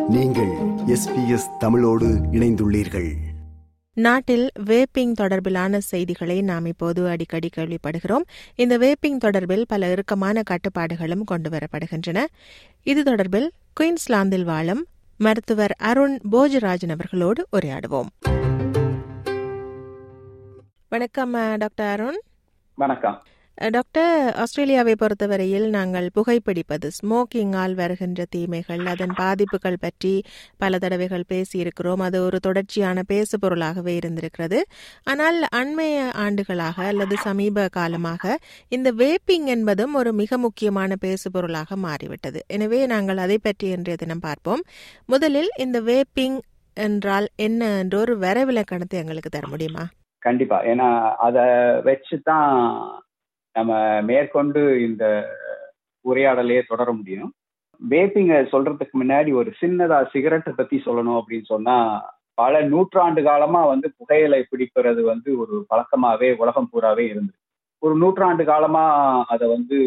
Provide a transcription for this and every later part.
நீங்கள் எஸ்பிஎஸ் தமிழோடு இணைந்துள்ளீர்கள் நாட்டில் வேப்பிங் தொடர்பிலான செய்திகளை நாம் இப்போது அடிக்கடி கேள்விப்படுகிறோம் இந்த வேப்பிங் தொடர்பில் பல இறுக்கமான கட்டுப்பாடுகளும் கொண்டுவரப்படுகின்றன இது தொடர்பில் குயின்ஸ்லாந்தில் வாழும் மருத்துவர் அருண் போஜராஜன் அவர்களோடு உரையாடுவோம் வணக்கம் அஹ், டாக்டர் அருண் வணக்கம் அஹ், டாக்டர் ஆஸ்திரேலியாவை பொறுத்தவரையில் நாங்கள் புகைப்பிடிப்பது ஸ்மோக்கிங்கால் வருகின்ற தீமைகள் அதன் பாதிப்புகள் பற்றி பல தடவைகள் பேசியிருக்கிறோம் அது ஒரு தொடர்ச்சியான பேசு பொருளாகவே இருந்திருக்கிறது ஆனால் அண்மைய ஆண்டுகளாக அல்லது சமீப காலமாக இந்த வேப்பிங் என்பதும் ஒரு மிக முக்கியமான பேசு பொருளாக மாறிவிட்டது எனவே நாங்கள் அதை பற்றி இன்றைய தினம் பார்ப்போம் முதலில் இந்த வேப்பிங் என்றால் என்ன என்ற ஒரு வரைவிலக்கணத்தை எங்களுக்கு தர முடியுமா கண்டிப்பா ஏன்னா அத வச்சு தான் நம்ம மேற்கொண்டு இந்த உரையாடலையே தொடர முடியும் வேப்பிங்க சொல்றதுக்கு முன்னாடி ஒரு சின்னதா சிகரெட்டை பத்தி சொல்லணும் அப்படின்னு சொன்னா பல நூற்றாண்டு காலமா வந்து புகையிலை பிடிக்கிறது வந்து ஒரு பழக்கமாவே உலகம் பூராவே இருந்தது ஒரு நூற்றாண்டு காலமா அதை வந்து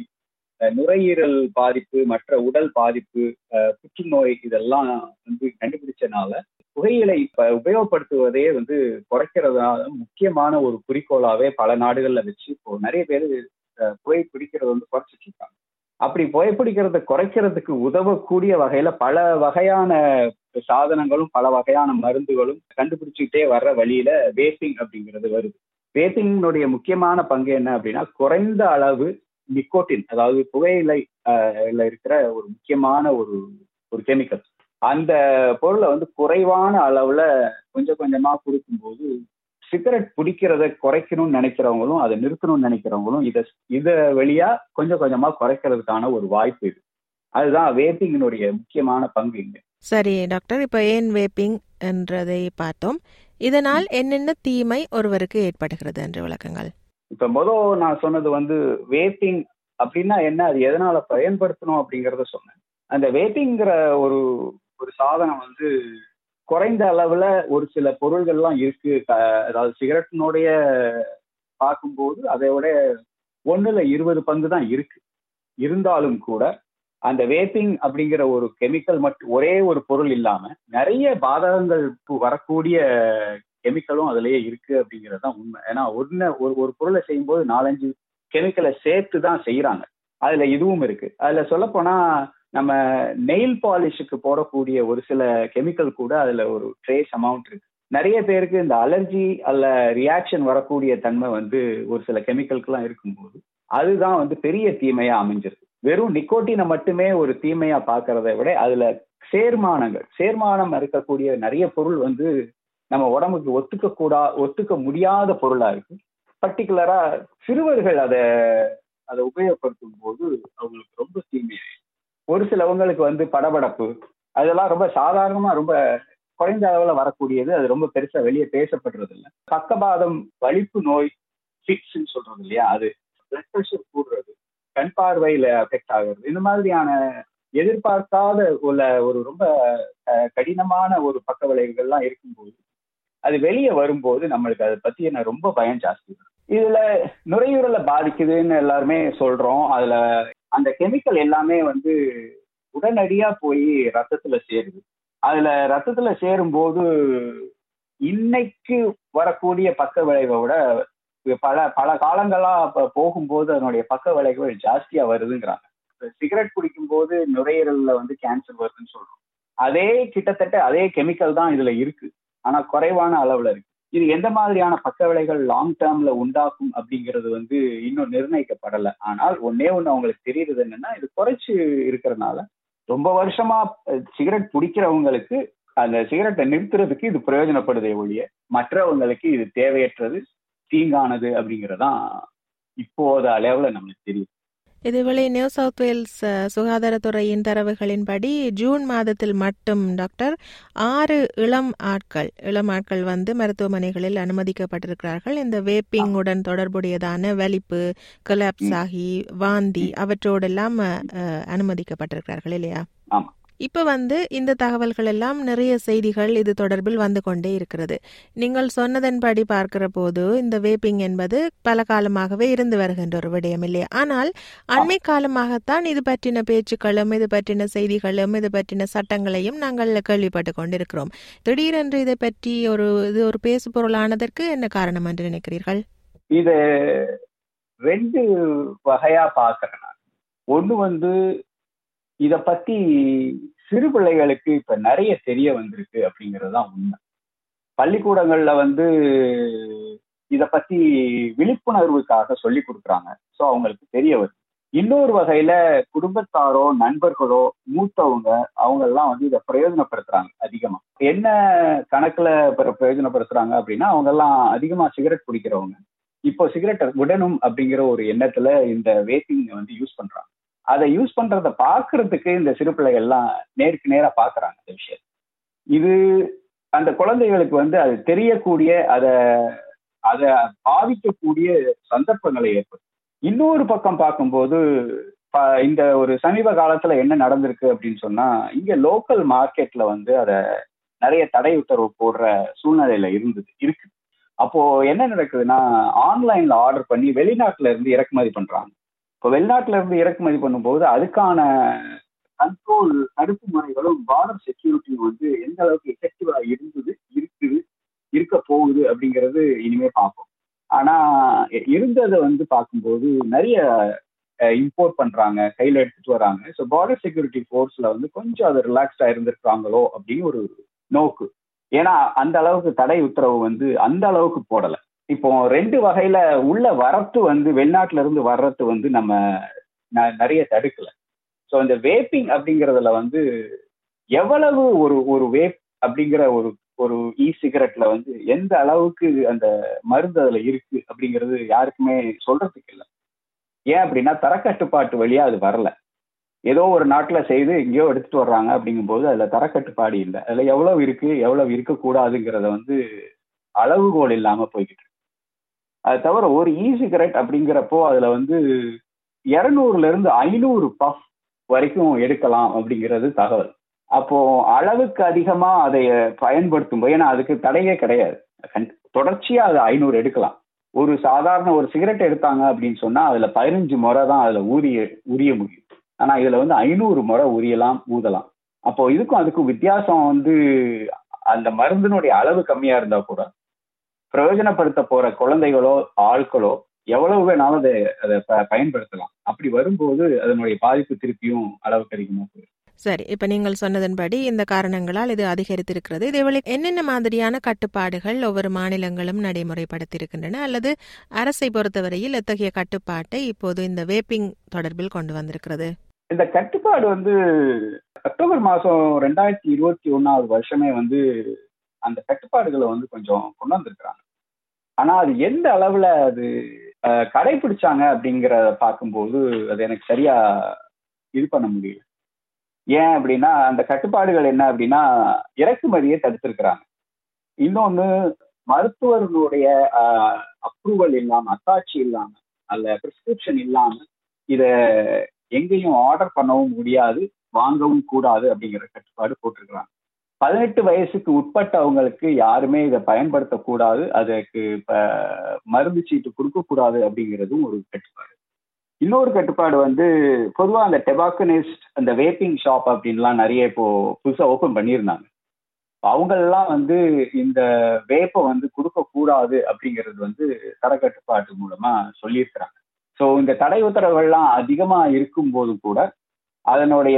அஹ், நுரையீரல் பாதிப்பு மற்ற உடல் பாதிப்பு அஹ், புற்றுநோய் இதெல்லாம் வந்து கண்டுபிடிச்சனால புகையிலை இப்ப உபயோகப்படுத்துவதே வந்து குறைக்கிறதால முக்கியமான ஒரு குறிக்கோளாவே பல நாடுகள்ல வச்சு இப்போ நிறைய பேர் புகை பிடிக்கிறத வந்து குறைச்சிட்டு இருக்காங்க அப்படி புகைப்பிடிக்கிறத குறைக்கிறதுக்கு உதவக்கூடிய வகையில பல வகையான சாதனங்களும் பல வகையான மருந்துகளும் கண்டுபிடிச்சுக்கிட்டே வர்ற வழியில வேப்பிங் அப்படிங்கிறது வருது வேப்பிங்கினுடைய முக்கியமான பங்கு என்ன அப்படின்னா குறைந்த அளவு நிக்கோட்டின் அதாவது புகையிலை ஆஹ், ல இருக்கிற ஒரு முக்கியமான ஒரு ஒரு கெமிக்கல் அந்த பொருளை வந்து குறைவான அளவுல கொஞ்சம் கொஞ்சமா கொடுக்கும்போது சிகரெட் பிடிக்கிறத குறைக்கணும்னு நினைக்கிறவங்களும் அதை நிறுத்தணும்னு நினைக்கிறவங்களும் இதை இதை வழியா கொஞ்சம் கொஞ்சமா குறைக்கிறதுக்கான ஒரு வாய்ப்பு இது அதுதான் வேப்பிங்கினுடைய முக்கியமான பங்கு இங்க சரி டாக்டர் இப்ப ஏன் வேப்பிங் என்றதை பார்த்தோம் இதனால் என்னென்ன தீமை ஒருவருக்கு ஏற்படுகிறது என்று விளக்கங்கள் இப்ப முதல் நான் சொன்னது வந்து வேப்பிங் அப்படின்னா என்ன அது எதனால பயன்படுத்தணும் அப்படிங்கறத சொன்னேன் அந்த வேப்பிங்கிற ஒரு ஒரு சாதனம் வந்து குறைந்த அளவுல ஒரு சில பொருள்கள்லாம் இருக்கு க- அதாவது சிகரெட்டினுடைய பார்க்கும்போது அதை விட ஒண்ணுல இருபது பங்கு தான் இருக்கு இருந்தாலும் கூட அந்த வேப்பிங் அப்படிங்கிற ஒரு கெமிக்கல் மட்டும் ஒரே ஒரு பொருள் இல்லாம நிறைய பாதகங்கள் வரக்கூடிய கெமிக்கலும் அதுலயே இருக்கு அப்படிங்கிறது தான் உண்மை ஏன்னா ஒன்னு ஒரு ஒரு பொருளை செய்யும்போது நாலஞ்சு கெமிக்கலை சேர்த்து தான் செய்யறாங்க அதுல இதுவும் இருக்கு அதுல சொல்லப் போனா நம்ம நெயில் பாலிஷுக்கு போடக்கூடிய ஒரு சில கெமிக்கல் கூட அதுல ஒரு ட்ரேஸ் அமௌண்ட் இருக்கு நிறைய பேருக்கு இந்த அலர்ஜி அல்ல ரியாக்ஷன் வரக்கூடிய தன்மை வந்து ஒரு சில கெமிக்கலுக்குலாம் இருக்கும்போது அதுதான் வந்து பெரிய தீமையா அமைஞ்சிருக்கு வெறும் நிக்கோட்டினை மட்டுமே ஒரு தீமையா பார்க்கறதை விட அதுல சேர்மானங்கள் சேர்மானம் இருக்கக்கூடிய நிறைய பொருள் வந்து நம்ம உடம்புக்கு ஒத்துக்க கூடா ஒத்துக்க முடியாத பொருளா இருக்கு பர்டிகுலரா சிறுவர்கள் அதை அதை உபயோகப்படுத்தும் போது அவங்களுக்கு ரொம்ப தீமையாயிடும் ஒரு சிலவங்களுக்கு வந்து படபடப்பு அதெல்லாம் ரொம்ப சாதாரணமா ரொம்ப குறைந்த அளவுல வரக்கூடியது அது ரொம்ப பெருசா வெளியே பேசப்படுறது இல்லை பக்கபாதம் வலிப்பு நோய் ஃபிக்ஸ்ன்னு சொல்றது இல்லையா அது பிளட் ப்ரெஷர் கூடுறது கண் பார்வையில அஃபெக்ட் ஆகுறது இந்த மாதிரியான எதிர்பார்க்காத உள்ள ஒரு ரொம்ப அஹ், கடினமான ஒரு பக்க விளைவுகள்லாம் இருக்கும்போது அது வெளியே வரும்போது நம்மளுக்கு அதை பத்தி என்ன ரொம்ப பயம் ஜாஸ்தி வரும். இதுல நுரையீரலை பாதிக்குதுன்னு எல்லாருமே சொல்றோம் அதுல அந்த கெமிக்கல் எல்லாமே வந்து உடனடியா போய் ரத்தத்துல சேருது அதுல ரத்தத்துல சேரும்போது இன்னைக்கு வரக்கூடிய பக்க விளைவை விட பல பல காலங்களா ப- போகும்போது அதனுடைய பக்க விளைவுகள் ஜாஸ்தியா வருதுங்கிறாங்க சிகரெட் குடிக்கும் போது நுரையீரல்ல வந்து கேன்சர் வருதுன்னு சொல்றோம் அதே கிட்டத்தட்ட அதே கெமிக்கல் தான் இதுல இருக்கு ஆனா குறைவான அளவுல இருக்கு இது எந்த மாதிரியான பக்க விளைவுகள் லாங் டேர்ம்ல உண்டாக்கும் அப்படிங்கிறது வந்து இன்னும் நிர்ணயிக்கப்படல ஆனால் ஒன்னே ஒண்ணு அவங்களுக்கு தெரியுறது என்னன்னா இது குறைச்சு இருக்கிறதுனால ரொம்ப வருஷமா அஹ், சிகரெட் பிடிக்கிறவங்களுக்கு அந்த சிகரெட்டை நிறுத்துறதுக்கு இது பிரயோஜனப்படுதே ஒழிய மற்றவங்களுக்கு இது தேவையற்றது தீங்கானது அப்படிங்கறதான் இப்போத அளவுல நம்மளுக்கு தெரியும் இதேவேளை நியூ சவுத் வேல்ஸ் அஹ், சுகாதாரத்துறையின் தரவுகளின்படி ஜூன் மாதத்தில் மட்டும் டாக்டர் ஆறு இளம் ஆட்கள் இளம் ஆட்கள் வந்து மருத்துவமனைகளில் அனுமதிக்கப்பட்டிருக்கிறார்கள் இந்த வேப்பிங்குடன் தொடர்புடையதான வலிப்பு கொலாப்ஸ் ஆகி வாந்தி அவற்றோடெல்லாம் அஹ், அனுமதிக்கப்பட்டிருக்கிறார்கள் இல்லையா ஆமா. இப்ப வந்து இந்த தகவல்கள் எல்லாம் நிறைய செய்திகள் இது தொடர்பில் வந்து கொண்டே இருக்கிறது நீங்கள் சொன்னதன்படி பார்க்கிற போது இந்த வேப்பிங் என்பது பல காலமாகவே இருந்து வருகின்ற ஒரு விடயம் இல்லையா ஆனால் அண்மை காலமாகத்தான் இது பற்றின பேச்சுக்களும் இது பற்றின செய்திகளும் இது பற்றின சட்டங்களையும் நாங்கள் கேள்விப்பட்டு கொண்டிருக்கிறோம் திடீரென்று இதை பற்றி ஒரு இது ஒரு பேசு பொருளானதற்கு என்ன காரணம் என்று நினைக்கிறீர்கள் இது ரெண்டு வகையா பாக்குறேன் நான் ஒண்ணு வந்து இத பத்தி சிறு பிள்ளைகளுக்கு இப்ப நிறைய தெரிய வந்திருக்கு அப்படிங்கிறது தான் உண்மை பள்ளிக்கூடங்கள்ல வந்து இத பத்தி விழிப்புணர்வுக்காக சொல்லி கொடுக்குறாங்க ஸோ அவங்களுக்கு தெரிய வருது இன்னொரு வகையில குடும்பத்தாரோ நண்பர்களோ மூத்தவங்க அவங்க எல்லாம் வந்து இதை பிரயோஜனப்படுத்துறாங்க அதிகமா என்ன கணக்குல பிரயோஜனப்படுத்துறாங்க அப்படின்னா அவங்க எல்லாம் அதிகமா சிகரெட் குடிக்கிறவங்க இப்போ சிகரெட் விடணும் அப்படிங்கிற ஒரு எண்ணத்துல இந்த வேப்பிங் வந்து யூஸ் பண்றாங்க அதை யூஸ் பண்றத பாக்குறதுக்கு இந்த சிறு பிள்ளைகள் எல்லாம் நேருக்கு நேரா பாக்குறாங்க இந்த விஷயம் இது அந்த குழந்தைகளுக்கு வந்து அது தெரியக்கூடிய அதை அதை பாதிக்கக்கூடிய சந்தர்ப்பங்களை ஏற்படும் இன்னொரு பக்கம் பார்க்கும்போது இந்த ஒரு சமீப காலத்துல என்ன நடந்திருக்கு அப்படின்னு சொன்னா இங்க லோக்கல் மார்க்கெட்ல வந்து அதை நிறைய தடை உத்தரவு போடுற சூழ்நிலையில இருந்தது இருக்கு அப்போ என்ன நடக்குதுன்னா ஆன்லைன்ல ஆர்டர் பண்ணி வெளிநாட்டுல இருந்து இறக்குமதி பண்றாங்க இப்போ வெளிநாட்டுல இருந்து இறக்குமதி பண்ணும்போது அதுக்கான கண்ட்ரோல் தடுப்பு முறைகளும் பார்டர் செக்யூரிட்டியும் வந்து எந்த அளவுக்கு எஃபெக்டிவா இருந்தது இருக்குது இருக்க போகுது அப்படிங்கிறது இனிமே பார்ப்போம் ஆனா இருந்ததை வந்து பார்க்கும்போது நிறைய இம்போர்ட் பண்றாங்க கையில எடுத்துட்டு வராங்க ஸோ பார்டர் செக்யூரிட்டி ஃபோர்ஸ்ல வந்து கொஞ்சம் அது ரிலாக்ஸ்டா இருந்திருக்காங்களோ அப்படின்னு ஒரு நோக்கு ஏன்னா அந்த அளவுக்கு தடை உத்தரவு வந்து அந்த அளவுக்கு போடல இப்போ ரெண்டு வகையில உள்ள வரத்து வந்து வெளிநாட்டுல இருந்து வர்றது வந்து நம்ம நிறைய தடுக்கல ஸோ இந்த வேப்பிங் அப்படிங்கிறதுல வந்து எவ்வளவு ஒரு ஒரு வேப் அப்படிங்கிற ஒரு ஒரு இ சிகரெட்ல வந்து எந்த அளவுக்கு அந்த மருந்து அதுல இருக்கு அப்படிங்கிறது யாருக்குமே சொல்றதுக்கு இல்லை ஏன் அப்படின்னா தரக்கட்டுப்பாட்டு வழியா அது வரல ஏதோ ஒரு நாட்டுல செய்து எங்கேயோ எடுத்துட்டு வர்றாங்க அப்படிங்கும்போது அதுல தரக்கட்டுப்பாடு இல்லை அதுல எவ்வளவு இருக்கு எவ்வளவு இருக்கக்கூடாதுங்கிறத வந்து அளவுகோல் இல்லாம போய்கிட்டு அது தவிர ஒரு இ சிகரெட் அப்படிங்கிறப்போ அதுல வந்து இருநூறுல இருந்து ஐநூறு பஃப் வரைக்கும் எடுக்கலாம் அப்படிங்கிறது தகவல் அப்போ அளவுக்கு அதிகமா அதை பயன்படுத்தும் போது ஏன்னா அதுக்கு தடையே கிடையாது தொடர்ச்சியா அது ஐநூறு எடுக்கலாம் ஒரு சாதாரண ஒரு சிகரெட் எடுத்தாங்க அப்படின்னு சொன்னா அதுல பதினஞ்சு முறை தான் அதுல ஊரிய உரிய முடியும் ஆனா இதுல வந்து ஐநூறு முறை உரியலாம் ஊதலாம் அப்போ இதுக்கும் அதுக்கும் வித்தியாசம் வந்து அந்த மருந்தினுடைய அளவு கம்மியா இருந்தா கூட பிரயோஜனப்படுத்த போற குழந்தைகளோ ஆட்களோ எவ்வளவு வேணாலும் அதை அதை பயன்படுத்தலாம் அப்படி வரும்போது அதனுடைய பாதிப்பு திருப்பியும் அளவுக்கு அதிகமா போயிடும் சரி இப்ப நீங்கள் சொன்னதன்படி இந்த காரணங்களால் இது அதிகரித்திருக்கிறது இதேவேளை என்னென்ன மாதிரியான கட்டுப்பாடுகள் ஒவ்வொரு மாநிலங்களும் நடைமுறைப்படுத்தியிருக்கின்றன அல்லது அரசை பொறுத்தவரையில் எத்தகைய கட்டுப்பாட்டை இப்போது இந்த வேப்பிங் தொடர்பில் கொண்டு வந்திருக்கிறது இந்த கட்டுப்பாடு வந்து அக்டோபர் மாசம் ரெண்டாயிரத்தி இருபத்தி ஒன்னாவது வருஷமே வந்து அந்த கட்டுப்பாடுகளை வந்து கொஞ்சம் கொண்டு வந்திருக்கிறாங்க ஆனா அது எந்த அளவுல அது கடைபிடிச்சாங்க அப்படிங்கிறத பார்க்கும்போது அது எனக்கு சரியா இது பண்ண முடியல ஏன் அப்படின்னா அந்த கட்டுப்பாடுகள் என்ன அப்படின்னா இறக்குமதியை தடுத்திருக்கிறாங்க இன்னொன்னு மருத்துவர்களுடைய அப்ரூவல் இல்லாம அத்தாட்சி இல்லாம அல்ல பிரிஸ்கிரிப்ஷன் இல்லாம இத எங்கேயும் ஆர்டர் பண்ணவும் முடியாது வாங்கவும் கூடாது அப்படிங்கிற கட்டுப்பாடு போட்டிருக்கிறாங்க பதினெட்டு வயசுக்கு உட்பட்டவங்களுக்கு யாருமே இதை பயன்படுத்தக்கூடாது அதுக்கு இப்ப மருந்து சீட்டு கொடுக்கக்கூடாது அப்படிங்கிறதும் ஒரு கட்டுப்பாடு இன்னொரு கட்டுப்பாடு வந்து பொதுவாக அந்த டெபாக்கனிஸ்ட் அந்த வேப்பிங் ஷாப் அப்படின்லாம் நிறைய இப்போ புதுசாக ஓப்பன் பண்ணியிருந்தாங்க அவங்களெல்லாம் வந்து இந்த வேப்பை வந்து கொடுக்கக்கூடாது அப்படிங்கிறது வந்து தரக்கட்டுப்பாட்டு மூலமா சொல்லியிருக்கிறாங்க ஸோ இந்த தடை உத்தரவுகள்லாம் அதிகமாக இருக்கும்போது கூட அதனுடைய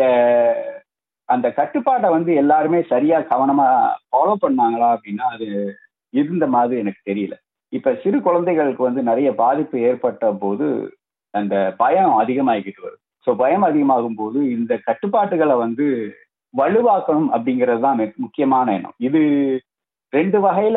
அந்த கட்டுப்பாட்டை வந்து எல்லாருமே சரியா கவனமா ஃபாலோ பண்ணாங்களா அப்படின்னா அது இருந்த மாதிரி எனக்கு தெரியல இப்ப சிறு குழந்தைகளுக்கு வந்து நிறைய பாதிப்பு ஏற்பட்ட போது அந்த பயம் அதிகமாகிக்கிட்டு வரும் ஸோ பயம் அதிகமாகும் போது இந்த கட்டுப்பாட்டுகளை வந்து வலுவாக்கணும் அப்படிங்கிறது தான் முக்கியமான எண்ணம் இது ரெண்டு வகையில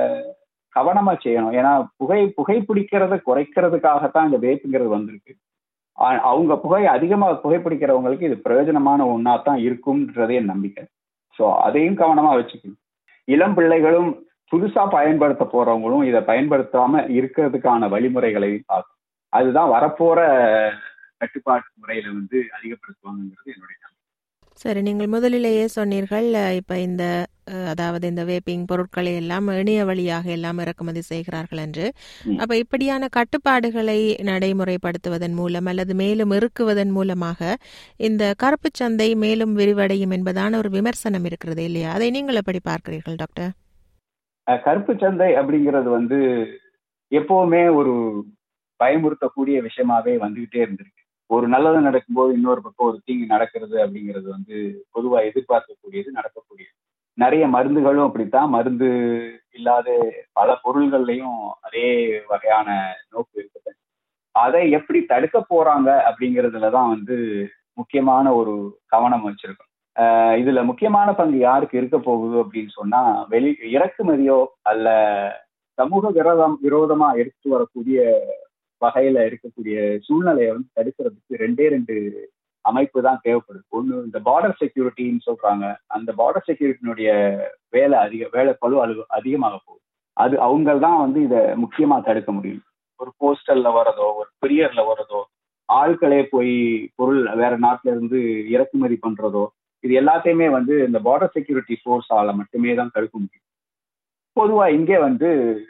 கவனமா செய்யணும் ஏன்னா புகை புகைப்பிடிக்கிறத குறைக்கிறதுக்காகத்தான் இந்த வேப்புங்கிறது வந்திருக்கு அவங்க புகை அதிகமாக புகைப்பிடிக்கிறவங்களுக்கு இது பிரயோஜனமான ஒன்றா தான் இருக்கும்ன்றதே என் நம்பிக்கை ஸோ அதையும் கவனமா வச்சுக்கணும் இளம் பிள்ளைகளும் புதுசா பயன்படுத்த போறவங்களும் இதை பயன்படுத்தாம இருக்கிறதுக்கான வழிமுறைகளையும் பார்க்கணும் அதுதான் வரப்போற கட்டுப்பாட்டு முறையில வந்து அதிகப்படுத்துவாங்கிறது என்னுடைய சரி நீங்கள் முதலிலேயே சொன்னீர்கள் அஹ், இப்ப இந்த அஹ், அதாவது இந்த வேப்பிங் பொருட்களை எல்லாம் இணைய வழியாக எல்லாம் இறக்குமதி செய்கிறார்கள் என்று ம். அப்ப இப்படியான கட்டுப்பாடுகளை நடைமுறைப்படுத்துவதன் மூலம் அல்லது மேலும் இறுக்குவதன் மூலமாக இந்த கருப்பு சந்தை மேலும் விரிவடையும் என்பதான ஒரு விமர்சனம் இருக்கிறது இல்லையா அதை நீங்கள் எப்படி பார்க்கிறீர்கள் டாக்டர் அஹ் கருப்பு சந்தை அப்படிங்கிறது வந்து எப்பவுமே ஒரு பயமுறுத்தக்கூடிய விஷயமாவே வந்துகிட்டே இருந்திருக்கு ஒரு நல்லது நடக்கும்போது இன்னொரு பக்கம் ஒரு தீங்கு நடக்கிறது அப்படிங்கிறது வந்து பொதுவா எதிர்பார்க்கக்கூடியது நடக்கக்கூடியது நிறைய மருந்துகளும் அப்படித்தான் மருந்து இல்லாத பல பொருள்கள்லையும் அதே வகையான நோக்கு இருக்குது அதை எப்படி தடுக்க போறாங்க அப்படிங்கிறதுல தான் வந்து முக்கியமான ஒரு கவனம் வச்சிருக்கோம் ஆஹ் இதுல முக்கியமான பங்கு யாருக்கு இருக்க போகுது அப்படின்னு சொன்னா வெளி இறக்குமதியோ அல்ல சமூக விரோதம் விரோதமா எடுத்து வரக்கூடிய வகையில இருக்கக்கூடிய சூழ்நிலையை வந்து தடுக்கிறதுக்கு ரெண்டே ரெண்டு அமைப்பு தான் தேவைப்படுது ஒண்ணு இந்த பார்டர் செக்யூரிட்டின்னு சொல்றாங்க அந்த பார்டர் செக்யூரிட்டினுடைய வேலை அதிக வேலை பழு அழு அதிகமாக போகுது அது அவங்க தான் வந்து இதை முக்கியமா தடுக்க முடியும் ஒரு போஸ்டல்ல வரதோ ஒரு கொரியர்ல வரதோ ஆட்களே போய் பொருள் வேற நாட்டுல இருந்து இறக்குமதி பண்றதோ இது எல்லாத்தையுமே வந்து இந்த பார்டர் செக்யூரிட்டி ஃபோர்ஸால மட்டுமே தான் தடுக்க முடியும் பொதுவா இங்கே வந்து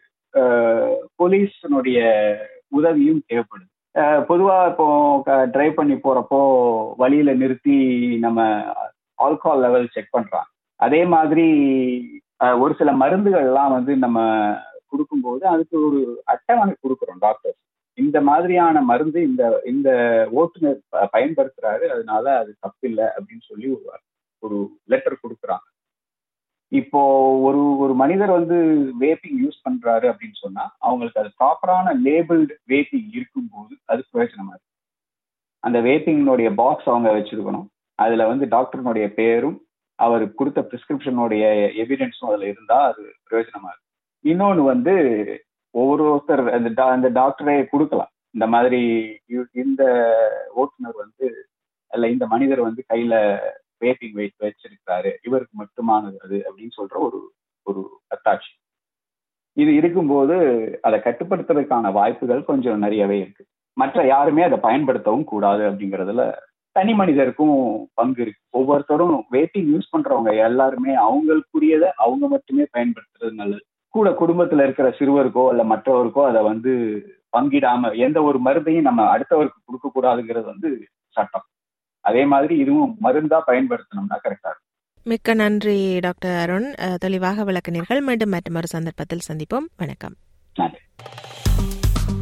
போலீஸினுடைய உதவியும் தேவைப்படுது அஹ் பொதுவா இப்போ டிரைவ் பண்ணி போறப்போ வழியில நிறுத்தி நம்ம ஆல்கஹால் லெவல் செக் பண்றாங்க அதே மாதிரி அஹ் ஒரு சில மருந்துகள்லாம் வந்து நம்ம கொடுக்கும்போது அதுக்கு ஒரு அட்டவணை கொடுக்குறோம் டாக்டர்ஸ் இந்த மாதிரியான மருந்து இந்த இந்த ஓட்டுநர் ப- பயன்படுத்துறாரு அதனால அது தப்பில்லை அப்படின்னு சொல்லி ஒரு ஒரு லெட்டர் கொடுக்குறாங்க இப்போ ஒரு ஒரு மனிதர் வந்து வேப்பிங் யூஸ் பண்றாரு அப்படின்னு சொன்னா அவங்களுக்கு அது ப்ராப்பரான லேபிள்டு வேப்பிங் இருக்கும்போது அது பிரயோஜனமா இருக்கு அந்த வேப்பிங்கினுடைய பாக்ஸ் அவங்க வச்சிருக்கணும் அதுல வந்து டாக்டர்னுடைய பேரும் அவர் கொடுத்த பிரிஸ்கிரிப்ஷனுடைய எவிடன்ஸும் அதுல இருந்தா அது பிரயோஜனமா இருக்கு இன்னொன்னு வந்து ஒவ்வொருத்தர் அந்த டா- அந்த டாக்டரே கொடுக்கலாம் இந்த மாதிரி இ- இந்த ஓட்டுநர் வந்து அல்ல இந்த மனிதர் வந்து கையில வேப்பிங் வெயிட் வச்சிருக்காரு இவருக்கு மட்டுமானது அது அப்படின்னு சொல்ற ஒரு ஒரு அத்தாட்சி இது இருக்கும்போது அதை கட்டுப்படுத்துறதுக்கான வாய்ப்புகள் கொஞ்சம் நிறையவே இருக்கு மற்ற யாருமே அதை பயன்படுத்தவும் கூடாது அப்படிங்கறதுல தனி மனிதருக்கும் பங்கு இருக்கு ஒவ்வொருத்தரும் வேப்பிங் யூஸ் பண்றவங்க எல்லாருமே அவங்களுக்குரியதை அவங்க மட்டுமே பயன்படுத்துறது நல்லது கூட குடும்பத்துல இருக்கிற சிறுவருக்கோ இல்ல மற்றவருக்கோ அதை வந்து பங்கிடாம எந்த ஒரு மருந்தையும் நம்ம அடுத்தவருக்கு கொடுக்க கூடாதுங்கிறது வந்து சட்டம் அதே மாதிரி இதுவும் மருந்தா பயன்படுத்தணும்னா கரெக்டா இருக்கும் மிக்க நன்றி டாக்டர் அருண் அஹ், தெளிவாக விளக்கினீர்கள் மீண்டும் மற்றொரு சந்தர்ப்பத்தில் சந்திப்போம் வணக்கம் நன்றி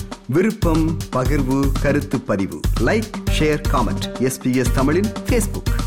விருப்பம் பகிர்வு கருத்து பதிவு லைக் ஷேர் காமெண்ட் எஸ்பிஎஸ் தமிழின் ஃபேஸ்புக்